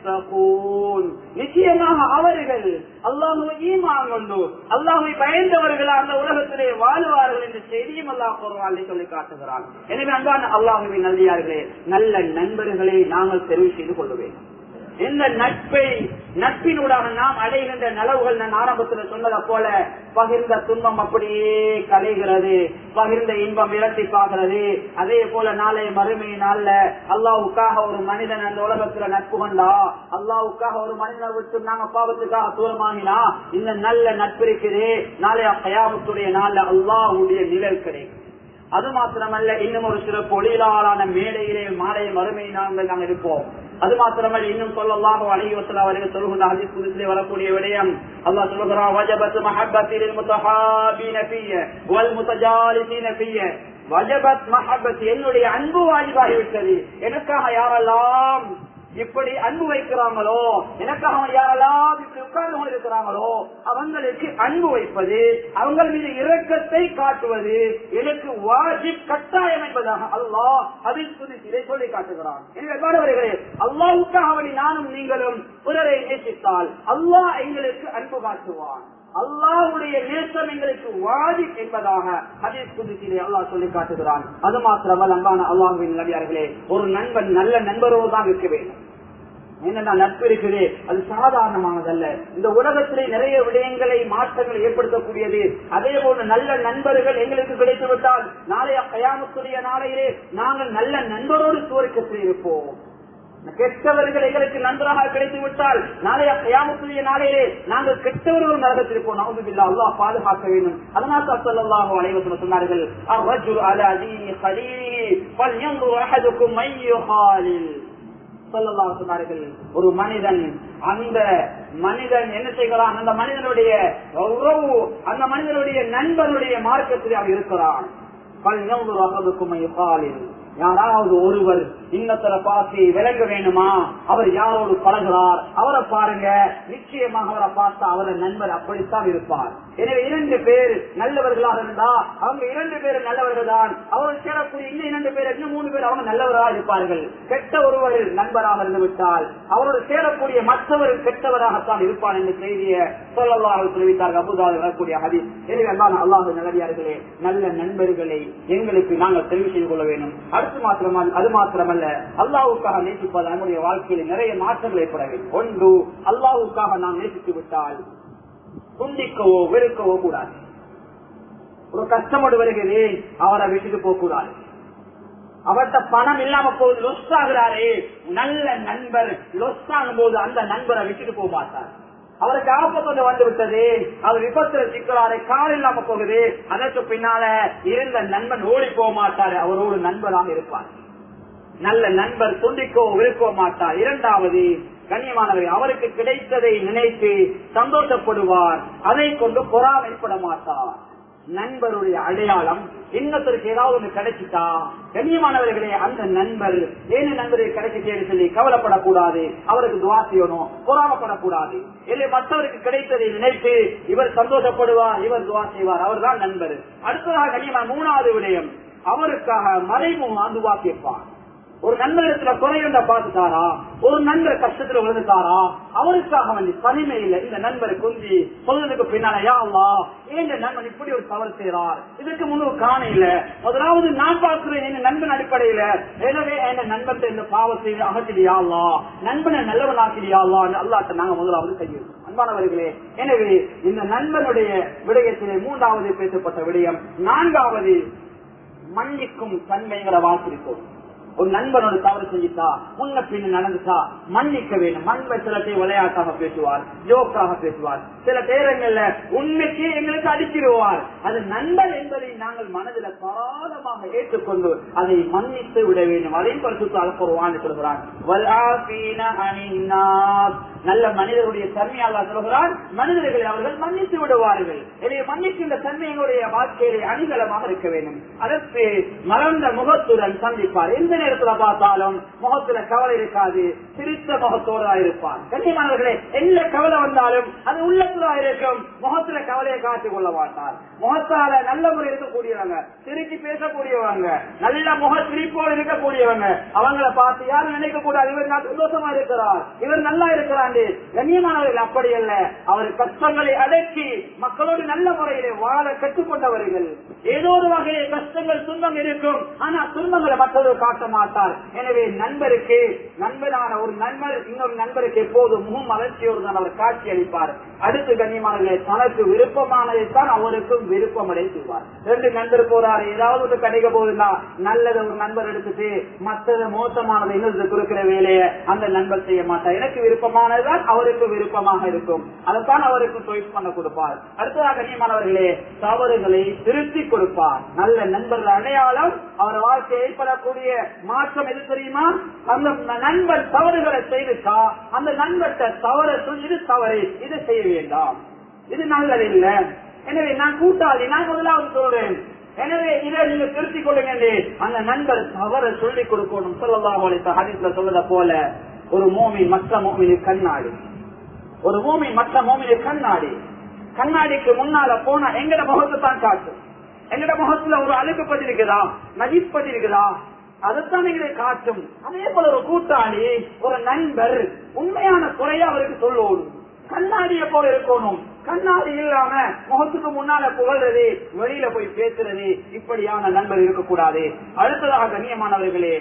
يتقون நிச்சயமாக அவர்கள் அல்லாஹுவை ஈமான் கொண்டு அல்லாஹுவை பயந்தவர்கள் அந்த உலகத்திலே வாழ்வார்கள் என்ற செய்தியும் அல்லாஹ் குர்ஆனில் சொல்லி காட்டுகிறான் எனவே அன்பான அல்லாஹுவின் நல்லியார்களே நல்ல நண்பர்களை நாங்கள் தெரிவு செய்து கொள்ள வேண்டும் இந்த நட்பை நட்பினூடாக நாம் அடைகின்ற நலவுகள் நான் ஆரம்பத்தில் சொன்னதை போல பகிர்ந்த துன்பம் அப்படியே கலைகிறது பகிர்ந்த இன்பம் இரட்டி பார்க்கிறது அதே போல நாளை மறுமை நாள்ல அல்லாவுக்காக ஒரு மனிதன் அந்த உலகத்துல நட்பு கொண்டா அல்லாவுக்காக ஒரு மனிதனை விட்டு நாங்க பாவத்துக்காக தூரமாகினா இந்த நல்ல நட்பு இருக்குது நாளைய கயாமத்துடைய நாள்ல அல்லாஹுடைய நிழல் கிடைக்கும் அது மாத்திரமல்ல இன்னும் ஒரு சில பொழிலாளான மேடையிலே மாலை மறுமை நாங்கள் நாங்கள் இருப்போம் அது மாத்திரமல்ல இன்னும் சொல்லலாம் அழகிவத்தில் அவர்கள் சொல்கின்ற அதி புதுசிலே வரக்கூடிய விடயம் அல்லாஹ் சொல்லுகிறான் வஜபத் மஹப்பத்தில் முத்தஹாபீன ஃபிய வல் முத்தஜாலிசீன ஃபிய வஜபத் மஹப்பத் என்னுடைய அன்பு வாஜிபாகிவிட்டது எனக்காக யாரெல்லாம் இப்படி அன்பு வைக்கிறாங்களோ எனக்காக அவன் யாரெல்லாம் இப்படி உட்கார்ந்து கொண்டிருக்கிறாங்களோ அவங்களுக்கு அன்பு வைப்பது அவங்க மீது இரக்கத்தை காட்டுவது எனக்கு வாஜிப் கட்டாயம் என்பதாக அல்லாஹ் அதில் சொல்லி இதை சொல்லி காட்டுகிறான் எனவே மாணவர்களே அல்லாவுக்காக அவனை நானும் நீங்களும் பிறரை நேசித்தால் அல்லாஹ் எங்களுக்கு அன்பு காட்டுவான் அல்லாஹுடைய நேசம் எங்களுக்கு வாதி என்பதாக ஹதீஸ் புதுசிலே அல்லாஹ் சொல்லி காட்டுகிறான் அது மாத்திரமல்ல அன்பான அல்லாஹுவின் நடிகார்களே ஒரு நண்பன் நல்ல நண்பரோடு தான் இருக்க வேண்டும் என்னன்னா நட்பு இருக்குது அது சாதாரணமானதல்ல இந்த உலகத்திலே நிறைய விடயங்களை மாற்றங்களை ஏற்படுத்தக்கூடியது அதே போல நல்ல நண்பர்கள் எங்களுக்கு கிடைத்து விட்டால் நாளைய கயாமத்துடைய நாளையிலே நாங்கள் நல்ல நண்பரோடு சுவர்க்கத்தில் இருப்போம் கெட்டவர்கள் எங்களுக்கு நன்றாக கிடைத்து விட்டால் நாளைய கயாமத்துடைய நாளையிலே நாங்கள் கெட்டவர்கள் நரகத்திருப்போம் நவதுபில்லா அல்லாஹ் பாதுகாக்க வேண்டும் அதனால் சல்லாஹு அலைவசம் சொன்னார்கள் الرجل على دين خليله فلينظر احدكم من يخالل சொன்னார்கள் ஒரு மனிதன் அந்த மனிதன் என்ன செய்கிறான் அந்த மனிதனுடைய உறவு அந்த மனிதனுடைய நண்பனுடைய மார்க்கத்தில் அவன் இருக்கிறான் யாராவது ஒருவர் இன்னத்துல பார்த்து விளங்க வேணுமா அவர் யாரோடு பழகிறார் அவரை பாருங்க நிச்சயமாக அவரை பார்த்தா அவரை நண்பர் அப்படித்தான் இருப்பார் எனவே இரண்டு பேர் நல்லவர்களாக இருந்தா அவங்க இரண்டு பேரும் நல்லவர்கள் தான் அவர்கள் சேரக்கூடிய இன்னும் இரண்டு பேர் இன்னும் மூணு பேர் அவங்க நல்லவராக இருப்பார்கள் கெட்ட ஒருவர் நண்பராக இருந்து விட்டால் அவரோடு சேரக்கூடிய மற்றவர் கெட்டவராகத்தான் இருப்பான் என்ற செய்தியை சொல்லலாக தெரிவித்தார்கள் அபுதாவில் வரக்கூடிய ஹதி எனவே அல்லாஹ் அல்லாஹ் நல்லடியார்களே நல்ல நண்பர்களை எங்களுக்கு நாங்கள் தெரிவு செய்து கொள்ள வேண்டும் அடுத்து மாத்திரமா அது மாத்திரமல்ல அல்லாவுக்காக நேசிப்பது நம்முடைய வாழ்க்கையில் நிறைய மாற்றங்கள் ஏற்பட வேண்டும் ஒன்று அல்லாவுக்காக நாம் நேசித்து விட்டால் துண்டிக்கவோ வெறுக்கவோ கூடாது ஒரு கஷ்டப்பட்டு வருகிறது அவரை விட்டுட்டு போக கூடாது அவர்கிட்ட பணம் இல்லாம போகுது லொஸ் ஆகுறாரே நல்ல நண்பர் லொஸ் ஆகும் போது அந்த நண்பரை விட்டுட்டு போக மாட்டார் அவருக்கு ஆபத்து வந்து விட்டது அவர் விபத்துல சிக்கிறாரு கார் இல்லாம போகுது அதற்கு பின்னால இருந்த நண்பன் ஓடி போக மாட்டாரு அவரோடு நண்பராக இருப்பார் நல்ல நண்பர் துண்டிக்கோ விருக்க மாட்டார் இரண்டாவது கண்ணியமானவர் அவருக்கு கிடைத்ததை நினைத்து சந்தோஷப்படுவார் அதை கொண்டு பொறாமைப்பட மாட்டார் நண்பருடைய அடையாளம் இன்னத்திற்கு ஏதாவது ஒண்ணு கிடைச்சிட்டா கண்ணியமானவர்களே அந்த நண்பர் ஏன் நண்பருக்கு கிடைச்சிட்டேன்னு சொல்லி கவலைப்படக்கூடாது அவருக்கு துவா செய்யணும் பொறாமப்படக்கூடாது இல்லை மற்றவருக்கு கிடைத்ததை நினைத்து இவர் சந்தோஷப்படுவார் இவர் துவா செய்வார் அவர்தான் நண்பர் அடுத்ததாக கண்ணியமான மூணாவது விடயம் அவருக்காக மறைமுகம் துவா கேட்பார் ஒரு நண்பரிடத்துல குறையுண்ட பார்த்துட்டாரா ஒரு நண்பர் கஷ்டத்துல விழுந்துட்டாரா அவருக்காக வந்து தனிமையில இந்த நண்பரை கொஞ்சி சொல்றதுக்கு பின்னால யா அல்லா ஏன் இந்த நண்பன் இப்படி ஒரு தவறு செய்யறார் இதுக்கு முன்னூறு காணையில முதலாவது நான் பார்க்கிறேன் என் நண்பன் அடிப்படையில எனவே என் நண்பன் இந்த பாவத்தை அகற்றிடியா அல்லா நண்பனை நல்லவனாக்கிடியா அல்லான்னு அல்லாட்ட நாங்க முதலாவது கையிருக்கோம் அன்பானவர்களே எனவே இந்த நண்பனுடைய விடயத்திலே மூன்றாவது பேசப்பட்ட விடயம் நான்காவது மன்னிக்கும் தன்மைகளை வாசிருக்கோம் ஒரு நண்பனோட தவறு செஞ்சுட்டா முன்ன பின்ன நடந்துட்டா மன்னிக்க வேண்டும் நண்பர் சில பேர் விளையாட்டாக பேசுவார் ஜோக்காக பேசுவார் சில நேரங்கள்ல உண்மைக்கு எங்களுக்கு அடிச்சிருவார் அது நண்பர் என்பதை நாங்கள் மனதில் தாராளமாக ஏற்றுக்கொண்டு அதை மன்னித்து விட வேண்டும் அதையும் பரிசுத்து அலப்புருவான் சொல்கிறான் வல்ஆஃபீன அனின்னாஸ். நல்ல மனிதருடைய தன்மையாக சொல்கிறான் மனிதர்களை அவர்கள் மன்னித்து விடுவார்கள் எனவே மன்னிக்கின்ற தன்மை எங்களுடைய வாழ்க்கையிலே அணிகலமாக இருக்க வேண்டும் அதற்கு மலர்ந்த முகத்துடன் சந்திப்பார் எந்த நேரத்துல பார்த்தாலும் முகத்துல கவலை இருக்காது சிரித்த முகத்தோடு இருப்பார் கண்ணியமானவர்களே எந்த கவலை வந்தாலும் அது உள்ளத்துல இருக்கும் முகத்துல கவலையை காட்டிக் கொள்ள மாட்டார் முகத்தால நல்ல முறை இருக்கக்கூடியவங்க சிரிச்சு பேசக்கூடியவங்க நல்ல முக சிரிப்போடு இருக்கக்கூடியவங்க அவங்கள பார்த்து யாரும் நினைக்க கூடாது இவர் நான் சந்தோஷமா இருக்கிறார் இவர் நல்லா இருக்கிறாண்டு கண்ணியமானவர்கள் அப்படி அல்ல அவர் கஷ்டங்களை அடக்கி மக்களோடு நல்ல முறையிலே வாழ கற்றுக்கொண்டவர்கள் ஏதோ ஒரு வகையில் கஷ்டங்கள் துன்பம் இருக்கும் ஆனா துன்பங்களை மற்றவர் காட்ட மாட்டார் எனவே நண்பருக்கு நண்பனான ஒரு நண்பர் இன்னொரு நண்பருக்கு எப்போது முகம் மலர்ச்சியோடு தான் அவர் காட்சி அளிப்பார் அடுத்து கண்ணியமானவர்களே தனக்கு விருப்பமானதைத்தான் அவருக்கும் விருப்பம் அடைத்துவார் ரெண்டு நண்பர் போறாரு ஏதாவது ஒன்று கிடைக்க போகுதுன்னா நல்லதை ஒரு நண்பர் எடுத்துட்டு மற்றது மோசமானதை இன்னொரு கொடுக்கிற வேலையை அந்த நண்பர் செய்ய மாட்டார் எனக்கு விருப்பமானதுதான் அவருக்கு விருப்பமாக இருக்கும் அதைத்தான் அவருக்கு சாய்ஸ் பண்ண கொடுப்பார் அடுத்ததாக கண்ணியமானவர்களே தவறுகளை திருத்தி கொடுப்பார் நல்ல நண்பர்கள் அடையாளம் அவர் வாழ்க்கை ஏற்படக்கூடிய மாற்றம் எது தெரியுமா அந்த நண்பர் தவறுகளை செய்துட்டா அந்த நண்பர்கிட்ட தவற சொல்லி இது தவறு இது செய்ய வேண்டாம் இது நல்லதில்லை எனவே நான் கூட்டாளி நான் முதலாவது சொல்றேன் எனவே இதை நீங்க திருத்திக் கொள்ளுங்க என்று அந்த நண்பர் தவற சொல்லிக் கொடுக்கணும் சொல்லலாம் ஹதீஸ்ல சொல்லத போல ஒரு மோமி மற்ற மோமினு கண்ணாடி ஒரு மோமி மற்ற மோமினு கண்ணாடி கண்ணாடிக்கு முன்னால போனா எங்கட முகத்தை தான் காட்டும் எங்கட முகத்துல ஒரு அழுக்கு பதிருக்குதா நஜீப் பதிருக்குதா அதைத்தான் எங்களை காட்டும் அதே போல ஒரு கூட்டாளி ஒரு நண்பர் உண்மையான குறைய அவருக்கு சொல்லணும் கண்ணாடிய போல இருக்கணும் கண்ணாடி இல்லாம முகத்துக்கு முன்னால புகழ்றது வெளியில போய் பேசுறது இப்படியான நண்பர் இருக்கக்கூடாது அடுத்ததாக கண்ணியமானவர்களே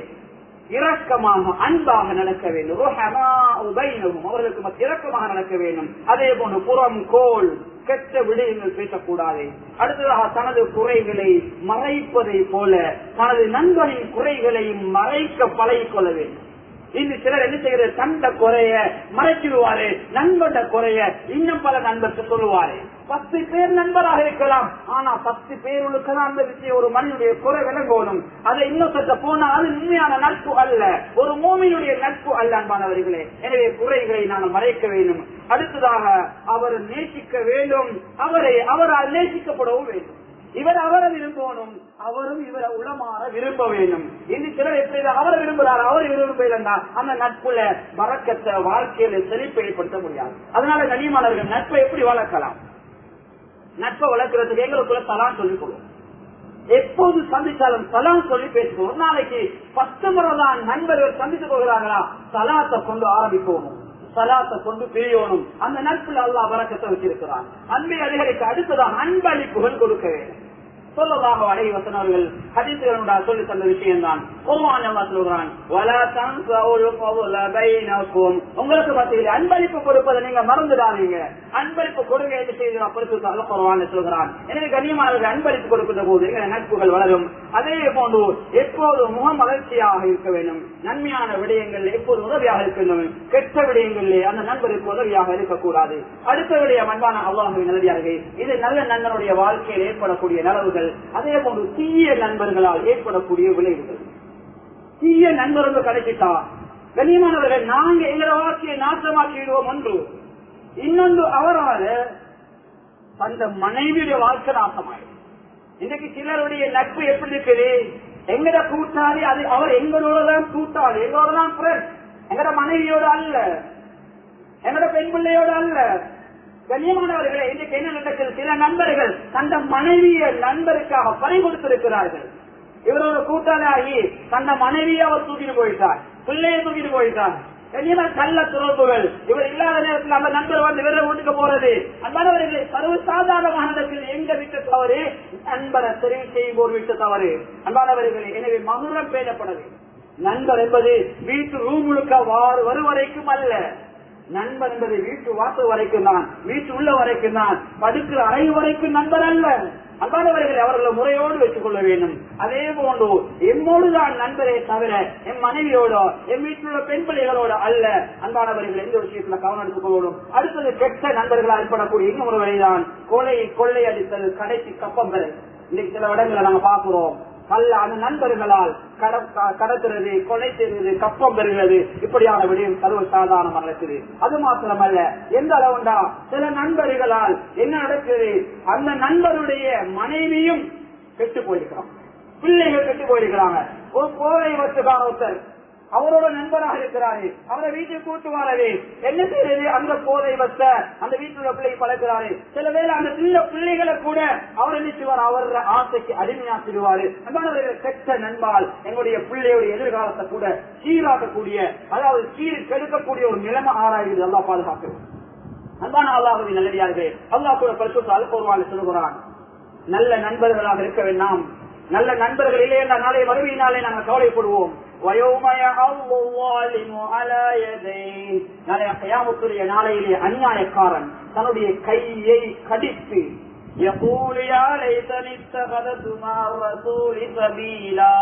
இரக்கமாக அன்பாக நடக்க வேண்டும் ருஹமா உபைனவும் அவர்களுக்கு மத்திய இரக்கமாக நடக்க வேண்டும் அதே போன்று புறம் கோல் கெட்ட விடயங்கள் பேசக்கூடாது அடுத்ததாக தனது குறைகளை மறைப்பதை போல தனது நண்பனின் குறைகளையும் மறைக்க பழகிக் கொள்ள வேண்டும் இன்று சிலர் என்ன செய்கிறது தந்த குறைய மறைச்சிடுவாரு நண்பண்ட குறைய இன்னும் பல நண்பர்கள் சொல்லுவாரு பத்து பேர் நண்பராக இருக்கலாம் ஆனா பத்து பேர்களுக்கு தான் அந்த விஷயம் ஒரு மனிதனுடைய குறை விளங்கணும் அதை இன்னும் சற்ற போனா அது உண்மையான நட்பு அல்ல ஒரு மூமியினுடைய நட்பு அல்ல அன்பானவர்களே எனவே குறைகளை நாங்கள் மறைக்க வேண்டும் அடுத்ததாக அவர் நேசிக்க வேண்டும் அவரை அவரால் நேசிக்கப்படவும் வேண்டும் இவர் அவரை விரும்பணும் அவரும் இவரை உளமாற விரும்ப வேண்டும் இன்று சிலர் எப்படி அவரை விரும்புகிறார் அவர் விரும்புகிறா அந்த நட்புல வரக்கத்தை வாழ்க்கையில செழிப்பை ஏற்படுத்த முடியாது அதனால கனிமானவர்கள் நட்பை எப்படி வளர்க்கலாம் நட்பை வளர்க்கறதுக்கு எங்களுக்குள்ள தலான் சொல்லிக் கொள்வோம் எப்போது சந்திச்சாலும் சலாம் சொல்லி பேசுவோம் ஒரு நாளைக்கு பத்து முறை தான் நண்பர்கள் சந்தித்து போகிறார்களா சலாத்தை கொண்டு ஆரம்பிப்போம் சலாத்தை கொண்டு பிரியணும் அந்த நட்பில் அல்லாஹ் வரக்கத்தை வச்சிருக்கிறான் அன்பை அதிகரிக்க அடுத்ததான் அன்பளிப்புகள் கொடுக்க வேண்டும் சொல்லதாக அடை வசனவர்கள் ஹதீசுகளுடைய சொல்லி தந்த விஷயம் தான் குர்ஆன் அல்லாஹ் சொல்கிறான் வலா தன்சவுல் ஃபضل பைனக்கும் உங்களுக்கு மத்தியில் அன்பளிப்பு கொடுப்பதை நீங்க மறந்துடாதீங்க அன்பளிப்பு கொடுங்க என்று செய்து பரிசுத்த அல்லாஹ் குர்ஆன் சொல்கிறான் எனவே கண்ணியமானவர்கள் அன்பளிப்பு கொடுக்கின்ற போது எங்கள் நட்புகள் வளரும் அதே போன்று எப்போது முக மகிழ்ச்சியாக இருக்க வேண்டும் நன்மையான விடயங்கள் எப்போது உதவியாக இருக்க வேண்டும் கெட்ட விடயங்களிலே அந்த நண்பருக்கு உதவியாக இருக்கக்கூடாது அடுத்த விடயம் அன்பான அல்லாஹுவின் நல்லடியார்கள் இது நல்ல நண்பனுடைய வாழ்க்கையில் ஏற்படக்கூடிய நலவுகள் அதே போன்று தீய நண்பர்களால் ஏற்படக்கூடிய விளைவுகள் தீய நண்பர்கள் கிடைச்சிட்டா கண்ணியமானவர்கள் நாங்க எங்களோட வாழ்க்கையை நாசமாக்கிடுவோம் ஒன்று இன்னொன்று அவரால் அந்த மனைவியுடைய வாழ்க்கை நாசமாயிடும் இன்னைக்கு சிலருடைய நட்பு எப்படி இருக்குது எங்கட கூட்டாளி அது அவர் எங்களோட தான் கூட்டாளி எங்களோட தான் ஃப்ரெண்ட் எங்கட மனைவியோட அல்ல எங்கட பெண் பிள்ளையோட அல்ல கண்ணியமானவர்களே இன்னைக்கு என்ன நடக்குது சில நண்பர்கள் தந்த மனைவிய நண்பருக்காக பறி கொடுத்திருக்கிறார்கள் இவரோட கூட்டாளி ஆகி தந்த மனைவியை அவர் தூக்கிட்டு போயிட்டார் பிள்ளையை தூக்கிட்டு போயிட்டார் கண்ணியமா கள்ள தொடர்புகள் இவர் இல்லாத நேரத்தில் அந்த நண்பர் வந்து வேற வீட்டுக்கு போறது அன்பானவர்களே சர்வ சாதாரணமானதற்கு எங்க விட்ட தவறு நண்பரை தெரிவு செய்வோர் விட்ட தவறு அன்பானவர்களே எனவே மதுரம் பேணப்படவே நண்பர் என்பது வீட்டு ரூம் முழுக்க வாரு வரும் வரைக்கும் அல்ல நண்பர் என்பது வீட்டு வாசல் வரைக்கும் தான் வீட்டு உள்ள வரைக்கும் தான் படுக்கிற அறை வரைக்கும் நண்பர் அல்ல அன்பானவர்களை அவர்களை முறையோடு வைத்துக் கொள்ள வேண்டும் அதே போன்று எம்மோடு தான் நண்பரே தவிர என் மனைவியோட என் வீட்டில் உள்ள பெண் பிள்ளைகளோட அல்ல அன்பானவர்கள் எந்த விஷயத்துல கவனம் எடுத்துக் கொள்ளணும் அடுத்தது கெட்ட நண்பர்களால் ஏற்படக்கூடிய இன்னொரு வழிதான் கொலை கொள்ளை அடித்தல் கடைசி கப்பங்கள் இன்னைக்கு சில இடங்களை நாங்க பாக்குறோம் கல்ல அந்த நண்பர்களால் கட- கடத்துறது கொலை செய்வது கப்பம் பெறுகிறது இப்படியான விடயம் சர்வ சாதாரணமாக நடக்குது அது மாத்திரமல்ல எந்த அளவுண்டா சில நண்பர்களால் என்ன நடக்குது அந்த நண்பருடைய மனைவியும் கெட்டு போயிருக்கிறான் பிள்ளைகள் கெட்டு போயிருக்கிறாங்க ஒரு போரை வச்சுக்கான ஒருத்தர் அவரோட நண்பராக இருக்கிறாரு அவரை வீட்டுக்கு கூட்டு வரவே என்ன செய்யறது அந்த போதை வச்ச அந்த வீட்டுல பிள்ளை பழக்கிறாரு சில வேளை அந்த சின்ன பிள்ளைகளை கூட அவர் நினைச்சுவார் அவர் ஆசைக்கு அடிமையாக்கிடுவாரு அன்பானவர்கள் கெட்ட நண்பால் எங்களுடைய பிள்ளையுடைய எதிர்காலத்தை கூட சீராக்கக்கூடிய அதாவது சீர் கெடுக்கக்கூடிய ஒரு நிலைமை ஆராய்கிறது எல்லாம் பாதுகாக்கிறது அன்பான அல்லாஹுவின் நல்லடியார்களே அல்லாஹ் கூட பரிசுத்த அல்போர்வாள் சொல்லுகிறான் நல்ல நண்பர்களாக இருக்க வேண்டாம் நல்ல நண்பர்கள் இல்லை என்ற நாளை வருவினாலே நாங்கள் கவலைப்படுவோம் وَيَوْمَ يَعَضُّ الظَّالِمُ عَلَى يَدَيْهِ நாளைய கயாமத்துடைய நாளையிலே அநியாயக்காரன் தன்னுடைய கையை கடித்து يقول يا ليتني اتخذت مع الرسول سبيلا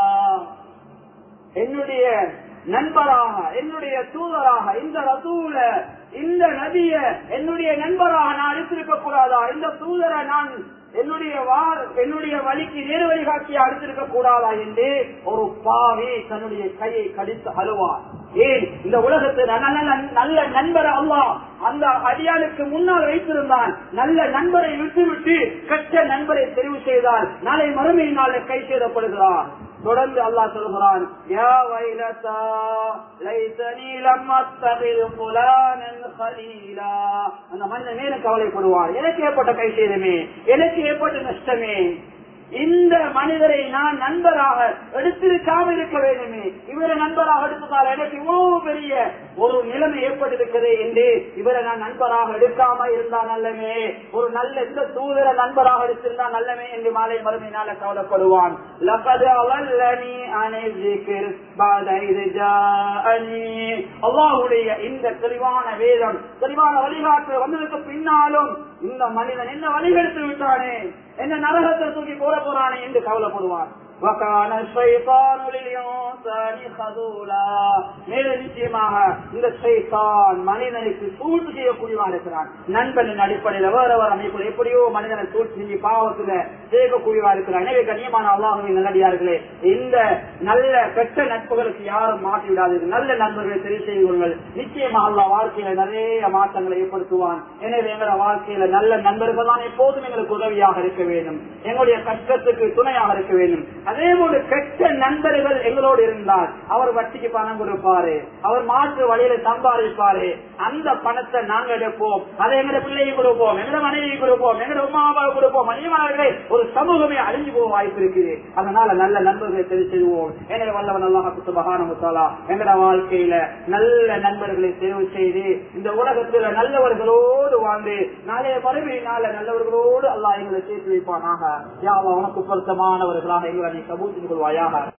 என்னுடைய நண்பராக என்னுடைய தூதராக இந்த ரசூல இந்த நபிய என்னுடைய நண்பராக நான் எடுத்திருக்க கூடாதா இந்த தூதரை நான் என்னுடைய வா- என்னுடைய வழிக்கு நேரு வழிகாட்டியா அடுத்திருக்க கூடாதா என்று ஒரு பாவி தன்னுடைய கையை கடித்து அழுவார் ஏன் இந்த உலகத்தில் நல்ல நல்ல- நல்ல நண்பரை அல்லாஹ் அந்த அடியாளுக்கு முன்னால் வைத்திருந்தான் நல்ல நண்பரை விட்டுவிட்டு கெட்ட நண்பரை தெரிவு செய்தால் நாளை மறுமையின் நாளை கை செய்தப்படுகிறார் தொடர்ந்து அல்லாஹ் சொல்கிறான் யா வைலதா லைதனி லம் அத்தகிது ஃபுலானன் கலீலா அந்த மனிதன் மேலும் கவலைப்படுவார் எனக்கு ஏற்பட்ட கை சேதமே எனக்கு ஏற்பட்ட நஷ்டமே இந்த மனிதரை நான் நண்பராக எடுத்திருக்காமல் இருக்க வேண்டுமே இவரை நண்பராக எடுத்ததால் எனக்கு இவ்வளவு பெரிய ஒரு நிலைமை ஏற்பட்டிருக்கிறது என்று இவரை நான் நண்பராக எடுக்காம இருந்தா நல்லமே ஒரு நல்ல இந்த தூதர நண்பராக எடுத்திருந்தா நல்லமே என்று மாலை மறுமையினால கவலைப்படுவான் லகது அவல்லனி அனைசிக்கிர் பாத இது ஜாஅனி. அல்லாஹ்வுடைய இந்த தெளிவான வேதம் தெளிவான வழிகாட்டு வந்ததுக்கு பின்னாலும் இந்த மனிதன் என்ன வழிகெடுத்து விட்டானே என்ன நரகத்தை தூக்கி போட போறானே என்று கவலைப்படுவான் وَكَانَ الشَّيْطَانُ لِلْإِنسَانِ خَذُولًا. மேலும் நிச்சயமாக இந்த ஷைத்தான் மனிதனுக்கு சூழ்ச்சி செய்யக்கூடியவன் இருக்கிறான் நண்பனின் அடிப்படையில் வேற வேற அமைப்புல எப்படியோ மனிதனை சூழ்ச்சி செஞ்சு பாவத்துல சேர்க்கக்கூடியவா இருக்கிறான் எனவே கண்ணியமான அல்லாஹுவின் நல்லடியார்களே இந்த நல்ல கெட்ட நட்புகளுக்கு யாரும் மாற்றி விடாதீர்கள் நல்ல நண்பர்களை தெரிவு செய்து கொள்ளுங்கள் நிச்சயமா அல்லாஹ் வாழ்க்கையில நிறைய மாற்றங்களை ஏற்படுத்துவான் எனவே எங்களோட வாழ்க்கையில நல்ல நண்பர்கள் தான் எப்போதும் எங்களுக்கு உதவியாக இருக்க வேண்டும் எங்களுடைய கஷ்டத்துக்கு துணையாக இருக்க வேண்டும் அதே போல கெட்ட நண்பர்கள் எங்களோடு இருந்தால் அவர் வட்டிக்கு பணம் கொடுப்பாரு அவர் மாற்று வழியில சம்பாதிப்பாரு அந்த பணத்தை நாங்க எடுப்போம் அதை எங்க பிள்ளையை கொடுப்போம் எங்க மனைவி கொடுப்போம் எங்க உமா அப்பாவை கொடுப்போம் மனிதமானவர்களே ஒரு சமூகமே அழிஞ்சு போக வாய்ப்பு இருக்குது அதனால நல்ல நண்பர்களை தெரிவு செய்வோம் எங்களை வல்லவன் அல்லாஹ் சுபஹான முத்தாலா எங்கட வாழ்க்கையில நல்ல நண்பர்களை தேர்வு செய்து இந்த உலகத்துல நல்லவர்களோடு வாழ்ந்து நாளைய மறுமையினால நல்லவர்களோடு அல்லாஹ் எங்களை சேர்த்து வைப்பானாக யா அல்லாஹ் உனக்கு பொருத்தமானவர்களாக எங்களை நீ கபூல் செய்து கொள்வாயாக